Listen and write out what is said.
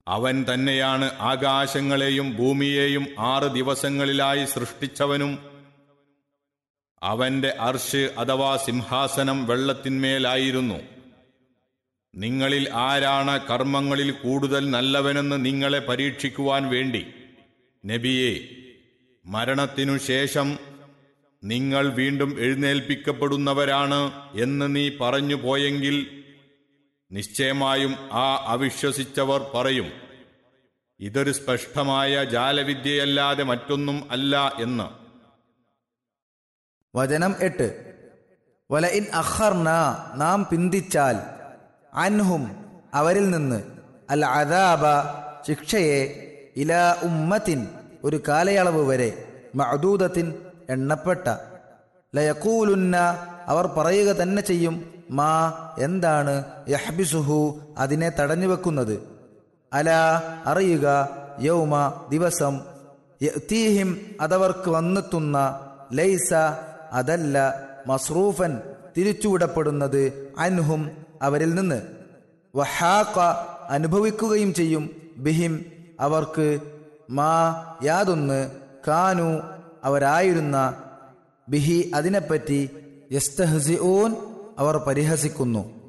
അവൻ തന്നെയാണ് ആകാശങ്ങളെയും ഭൂമിയെയും ആറ് ദിവസങ്ങളിലായി സൃഷ്ടിച്ചവനും അവന്റെ അർഷ് അഥവാ സിംഹാസനം വെള്ളത്തിന്മേലായിരുന്നു നിങ്ങളിൽ ആരാണ് കർമ്മങ്ങളിൽ കൂടുതൽ നല്ലവനെന്ന് നിങ്ങളെ പരീക്ഷിക്കുവാൻ വേണ്ടി നബിയെ മരണത്തിനു ശേഷം നിങ്ങൾ വീണ്ടും എഴുന്നേൽപ്പിക്കപ്പെടുന്നവരാണ് എന്ന് നീ പറഞ്ഞു പോയെങ്കിൽ നിശ്ചയമായും ആ അവിശ്വസിച്ചവർ പറയും ഇതൊരു സ്പഷ്ടമായ ജാലവിദ്യയല്ലാതെ മറ്റൊന്നും അല്ല എന്ന് വചനം എട്ട് വല ഇൻ അഖർന നാം പിന്തിച്ചാൽ അൻഹും അവരിൽ നിന്ന് അൽ അദാബ ശിക്ഷയെ ഇല ഉമ്മത്തിൻ ഒരു കാലയളവ് വരെ മഅദൂദത്തിൻ എണ്ണപ്പെട്ട ലയക്കൂലുന്ന അവർ പറയുക തന്നെ ചെയ്യും മാ എന്താണ് യഹ്ബിസുഹു അതിനെ തടഞ്ഞു വെക്കുന്നത് അല അറിയുക യൗമ ദിവസം യഅ്തീഹിം അതവർക്ക് വന്നെത്തുന്ന ലൈസ അതല്ല മസ്റൂഫൻ തിരിച്ചുവിടപ്പെടുന്നത് അൻഹും അവരിൽ നിന്ന് വഹാക്ക അനുഭവിക്കുകയും ചെയ്യും ബിഹിം അവർക്ക് മാ യാതൊന്ന് കാനു അവരായിരുന്ന ബിഹി അതിനെപ്പറ്റി യസ്തഹസിഊൻ അവർ പരിഹസിക്കുന്നു